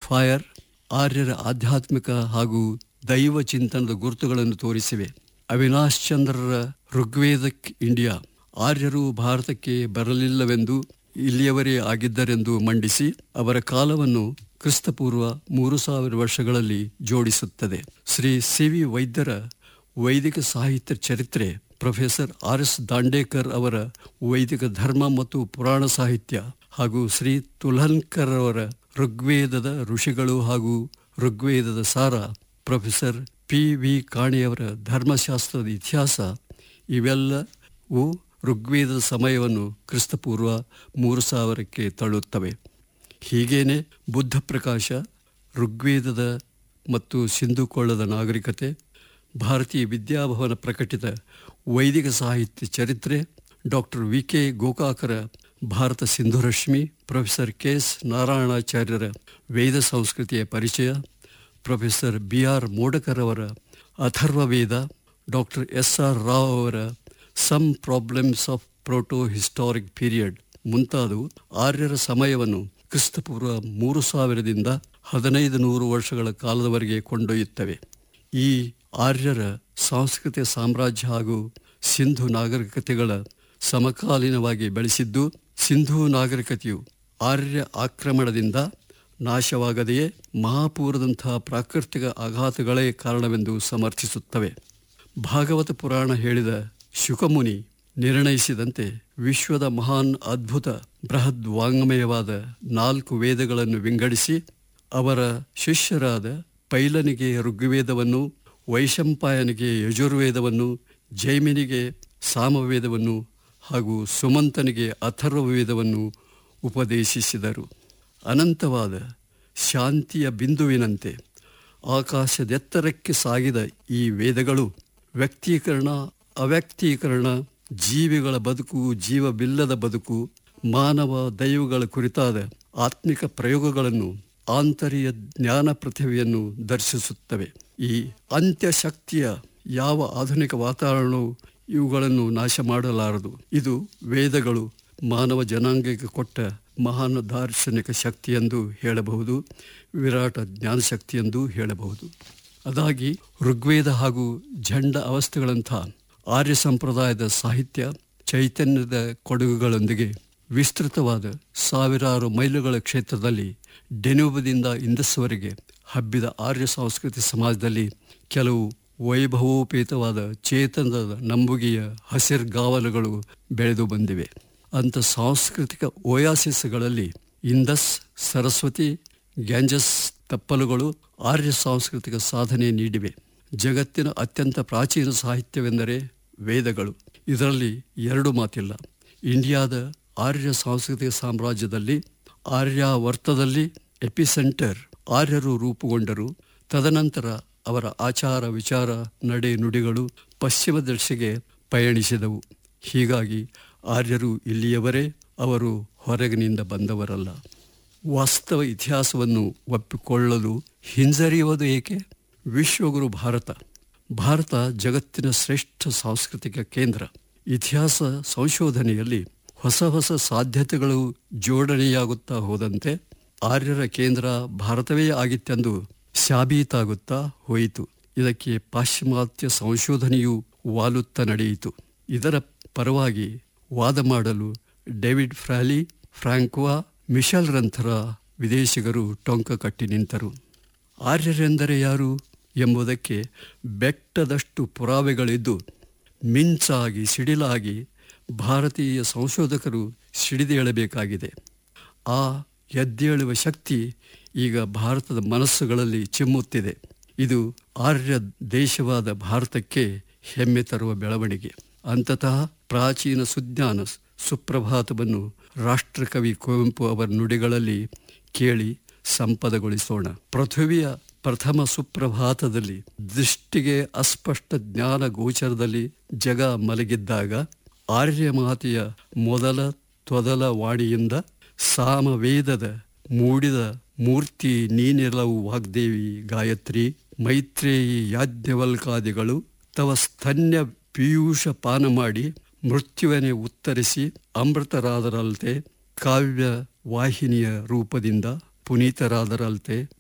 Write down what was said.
fire ಆರ್ಯರ ಆಧ್ಯಾತ್ಮಿಕ ಹಾಗೂ ದೈವ ಚಿಂತನದ ಗುರುತುಗಳನ್ನು ತೋರಿಸಿವೆ ಅವಿನಾಶ್ ಚಂದ್ರರ ಋಗ್ವೇದಕ್ ಇಂಡಿಯಾ ಆರ್ಯರು ಭಾರತಕ್ಕೆ ಬರಲಿಲ್ಲವೆಂದು ಇಲ್ಲಿಯವರೇ ಆಗಿದ್ದರೆಂದು ಮಂಡಿಸಿ ಅವರ ಕಾಲವನ್ನು ಕ್ರಿಸ್ತಪೂರ್ವ ಮೂರು ಸಾವಿರ ವರ್ಷಗಳಲ್ಲಿ ಜೋಡಿಸುತ್ತದೆ ಶ್ರೀ ಸಿ ವಿ ವೈದ್ಯರ ವೈದಿಕ ಸಾಹಿತ್ಯ ಚರಿತ್ರೆ ಪ್ರೊಫೆಸರ್ ಆರ್ ಎಸ್ ದಾಂಡೇಕರ್ ಅವರ ವೈದಿಕ ಧರ್ಮ ಮತ್ತು ಪುರಾಣ ಸಾಹಿತ್ಯ ಹಾಗೂ ಶ್ರೀ ತುಲನ್ಕರ್ ಅವರ ಋಗ್ವೇದದ ಋಷಿಗಳು ಹಾಗೂ ಋಗ್ವೇದದ ಸಾರ ಪ್ರೊಫೆಸರ್ ಪಿ ವಿ ಕಾಣಿಯವರ ಧರ್ಮಶಾಸ್ತ್ರದ ಇತಿಹಾಸ ಇವೆಲ್ಲವೂ ಋಗ್ವೇದದ ಸಮಯವನ್ನು ಕ್ರಿಸ್ತಪೂರ್ವ ಮೂರು ಸಾವಿರಕ್ಕೆ ತಳ್ಳುತ್ತವೆ ಹೀಗೇನೆ ಬುದ್ಧ ಪ್ರಕಾಶ ಋಗ್ವೇದದ ಮತ್ತು ಸಿಂಧುಕೊಳ್ಳದ ನಾಗರಿಕತೆ ಭಾರತೀಯ ವಿದ್ಯಾಭವನ ಪ್ರಕಟಿತ ವೈದಿಕ ಸಾಹಿತ್ಯ ಚರಿತ್ರೆ ಡಾಕ್ಟರ್ ವಿ ಕೆ ಗೋಕಾಕರ Bharata Sindhurashmi professor K S ನಾರಾಯಣಾಚಾರ್ಯರ ವೇದ ಸಂಸ್ಕೃತಿಯ ಪರಿಚಯ ಪ್ರೊಫೆಸರ್ ಬಿ ಆರ್ ಮೋಡಕರ್ ಅವರ Atharva Veda doctor S R Rao ಅವರ some problems of protohistoric period ಮುಂತಾದವು ಆರ್ಯರ ಸಮಯವನ್ನು ಕ್ರಿಸ್ತಪೂರ್ವ ಮೂರು ಸಾವಿರದಿಂದ ಹದಿನೈದು ನೂರು ವರ್ಷಗಳ ಕಾಲದವರೆಗೆ ಕೊಂಡೊಯ್ಯುತ್ತವೆ ಈ ಆರ್ಯರ ಸಾಂಸ್ಕೃತಿಕ ಸಾಮ್ರಾಜ್ಯ ಹಾಗೂ ಸಿಂಧು ನಾಗರಿಕತೆಗಳ ಸಮಕಾಲೀನವಾಗಿ ಬೆಳೆಸಿದ್ದು ಸಿಂಧೂ ನಾಗರಿಕತೆಯು ಆರ್ಯ ಆಕ್ರಮಣದಿಂದ ನಾಶವಾಗದೆಯೇ ಮಹಾಪೂರದಂತಹ ಪ್ರಾಕೃತಿಕ ಆಘಾತಗಳೇ ಕಾರಣವೆಂದು ಸಮರ್ಥಿಸುತ್ತವೆ ಭಾಗವತ ಪುರಾಣ ಹೇಳಿದ ಶುಕಮುನಿ ನಿರ್ಣಯಿಸಿದಂತೆ ವಿಶ್ವದ ಮಹಾನ್ ಅದ್ಭುತ ಬೃಹದ್ ವಾಂಗ್ಮಯವಾದ ನಾಲ್ಕು ವೇದಗಳನ್ನು ವಿಂಗಡಿಸಿ ಅವರ ಶಿಷ್ಯರಾದ ಪೈಲನಿಗೆ ಋಗ್ವೇದವನ್ನು ವೈಶಂಪಾಯನಿಗೆ ಯಜುರ್ವೇದವನ್ನು ಜೈಮಿನಿಗೆ ಸಾಮವೇದವನ್ನು ಹಾಗೂ ಸುಮಂತನಿಗೆ ಅಥರ್ವವೇದವನ್ನು ಉಪದೇಶಿಸಿದರು ಅನಂತವಾದ ಶಾಂತಿಯ ಬಿಂದುವಿನಂತೆ ಆಕಾಶದೆತ್ತರಕ್ಕೆ ಸಾಗಿದ ಈ ವೇದಗಳು ವ್ಯಕ್ತೀಕರಣ ಅವ್ಯಕ್ತೀಕರಣ ಜೀವಿಗಳ ಬದುಕು ಜೀವವಿಲ್ಲದ ಬದುಕು ಮಾನವ ದೈವಗಳ ಕುರಿತಾದ ಆತ್ಮಿಕ ಪ್ರಯೋಗಗಳನ್ನು ಆಂತರ್ಯ ಜ್ಞಾನ ಪ್ರತಿಭೆಯನ್ನು ದರ್ಶಿಸುತ್ತವೆ ಈ ಅಂತ್ಯಶಕ್ತಿಯ ಯಾವ ಆಧುನಿಕ ವಾತಾವರಣವು ಇವುಗಳನ್ನು ನಾಶ ಮಾಡಲಾರದು ಇದು ವೇದಗಳು ಮಾನವ ಜನಾಂಗಕ್ಕೆ ಕೊಟ್ಟ ಮಹಾನ್ ದಾರ್ಶನಿಕ ಶಕ್ತಿ ಎಂದು ಹೇಳಬಹುದು ವಿರಾಟ ಜ್ಞಾನಶಕ್ತಿ ಎಂದು ಹೇಳಬಹುದು ಅದಾಗಿ ಋಗ್ವೇದ ಹಾಗೂ ಝಂಡ ಅವಸ್ಥೆಗಳಂಥ ಆರ್ಯ ಸಂಪ್ರದಾಯದ ಸಾಹಿತ್ಯ ಚೈತನ್ಯದ ಕೊಡುಗುಗಳೊಂದಿಗೆ ವಿಸ್ತೃತವಾದ ಸಾವಿರಾರು ಮೈಲುಗಳ ಕ್ಷೇತ್ರದಲ್ಲಿ ಡೆನ್ಯೂಬದಿಂದ ಇಂದಸ್ವರೆಗೆ ಹಬ್ಬಿದ ಆರ್ಯ ಸಂಸ್ಕೃತಿ ಸಮಾಜದಲ್ಲಿ ಕೆಲವು ವೈಭವೋಪೇತವಾದ ಚೇತನದ ನಂಬುಗೆಯ ಹಸಿರ್ಗಾವಲುಗಳು ಬೆಳೆದು ಬಂದಿವೆ ಅಂಥ ಸಾಂಸ್ಕೃತಿಕ ಓಯಾಸಿಸ್ಗಳಲ್ಲಿ ಇಂದಸ್ ಸರಸ್ವತಿ ಗ್ಯಾಂಜಸ್ ತಪ್ಪಲುಗಳು ಆರ್ಯ ಸಾಂಸ್ಕೃತಿಕ ಸಾಧನೆ ನೀಡಿವೆ ಜಗತ್ತಿನ ಅತ್ಯಂತ ಪ್ರಾಚೀನ ಸಾಹಿತ್ಯವೆಂದರೆ ವೇದಗಳು ಇದರಲ್ಲಿ ಎರಡು ಮಾತಿಲ್ಲ ಇಂಡಿಯಾದ ಆರ್ಯ ಸಾಂಸ್ಕೃತಿಕ ಸಾಮ್ರಾಜ್ಯದಲ್ಲಿ ಆರ್ಯಾವರ್ತದಲ್ಲಿ ಎಪಿಸೆಂಟರ್ ಆರ್ಯರು ರೂಪುಗೊಂಡರು ತದನಂತರ ಅವರ ಆಚಾರ ವಿಚಾರ ನಡೆ ನುಡಿಗಳು ಪಶ್ಚಿಮ ದರ್ಶೆಗೆ ಪಯಣಿಸಿದವು ಹೀಗಾಗಿ ಆರ್ಯರು ಇಲ್ಲಿಯವರೇ ಅವರು ಹೊರಗಿನಿಂದ ಬಂದವರಲ್ಲ ವಾಸ್ತವ ಇತಿಹಾಸವನ್ನು ಒಪ್ಪಿಕೊಳ್ಳಲು ಹಿಂಜರಿಯುವುದು ಏಕೆ ವಿಶ್ವಗುರು ಭಾರತ ಭಾರತ ಜಗತ್ತಿನ ಶ್ರೇಷ್ಠ ಸಾಂಸ್ಕೃತಿಕ ಕೇಂದ್ರ ಇತಿಹಾಸ ಸಂಶೋಧನೆಯಲ್ಲಿ ಹೊಸ ಹೊಸ ಸಾಧ್ಯತೆಗಳು ಜೋಡಣೆಯಾಗುತ್ತಾ ಹೋದಂತೆ ಆರ್ಯರ ಕೇಂದ್ರ ಭಾರತವೇ ಆಗಿತ್ತೆಂದು ಸಾಬೀತಾಗುತ್ತಾ ಹೋಯಿತು ಇದಕ್ಕೆ ಪಾಶ್ಚಿಮಾತ್ಯ ಸಂಶೋಧನೆಯು ವಾಲುತ್ತಾ ನಡೆಯಿತು ಇದರ ಪರವಾಗಿ ವಾದ ಮಾಡಲು ಡೇವಿಡ್ ಫ್ರಾಲಿ ಫ್ರಾಂಕ್ವಾ ಮಿಶೆಲ್ ರಂಥರ ವಿದೇಶಿಗರು ಟೊಂಕ ಕಟ್ಟಿ ನಿಂತರು ಆರ್ಯರೆಂದರೆ ಯಾರು ಎಂಬುದಕ್ಕೆ ಬೆಟ್ಟದಷ್ಟು ಪುರಾವೆಗಳಿದ್ದು ಮಿಂಚಾಗಿ ಸಿಡಿಲಾಗಿ ಭಾರತೀಯ ಸಂಶೋಧಕರು ಸಿಡಿದೇಳಬೇಕಾಗಿದೆ ಆ ಎದ್ದೇಳುವ ಶಕ್ತಿ ಈಗ ಭಾರತದ ಮನಸ್ಸುಗಳಲ್ಲಿ ಚಿಮ್ಮುತ್ತಿದೆ ಇದು ಆರ್ಯ ದೇಶವಾದ ಭಾರತಕ್ಕೆ ಹೆಮ್ಮೆ ತರುವ ಬೆಳವಣಿಗೆ ಅಂತತಃ ಪ್ರಾಚೀನ ಸುಜ್ಞಾನ ಸುಪ್ರಭಾತವನ್ನು ರಾಷ್ಟ್ರಕವಿ ಕುವೆಂಪು ಅವರ ನುಡಿಗಳಲ್ಲಿ ಕೇಳಿ ಸಂಪದಗೊಳಿಸೋಣ ಪೃಥ್ವಿಯ ಪ್ರಥಮ ಸುಪ್ರಭಾತದಲ್ಲಿ ದೃಷ್ಟಿಗೆ ಅಸ್ಪಷ್ಟ ಜ್ಞಾನ ಗೋಚರದಲ್ಲಿ ಜಗ ಮಲಗಿದ್ದಾಗ ಆರ್ಯ ಮಾತೆಯ ಮೊದಲ ತೊದಲ ವಾಣಿಯಿಂದ ಸಾಮವೇದದ ಮೂಡಿದ ಮೂರ್ತಿ ನೀನೆಲವು ವಾಗ್ದೇವಿ ಗಾಯತ್ರಿ ಮೈತ್ರೇಯಿ ಯಾಜ್ಞವಲ್ಕಾದಿಗಳು ತವ ಸ್ತನ್ಯ ಪೀಯೂಷ ಪಾನ ಮಾಡಿ ಮೃತ್ಯುವನೆ ಉತ್ತರಿಸಿ ಅಮೃತರಾದರಲ್ತೆ ಕಾವ್ಯ ವಾಹಿನಿಯ ರೂಪದಿಂದ ಪುನೀತರಾದರಲ್ತೆ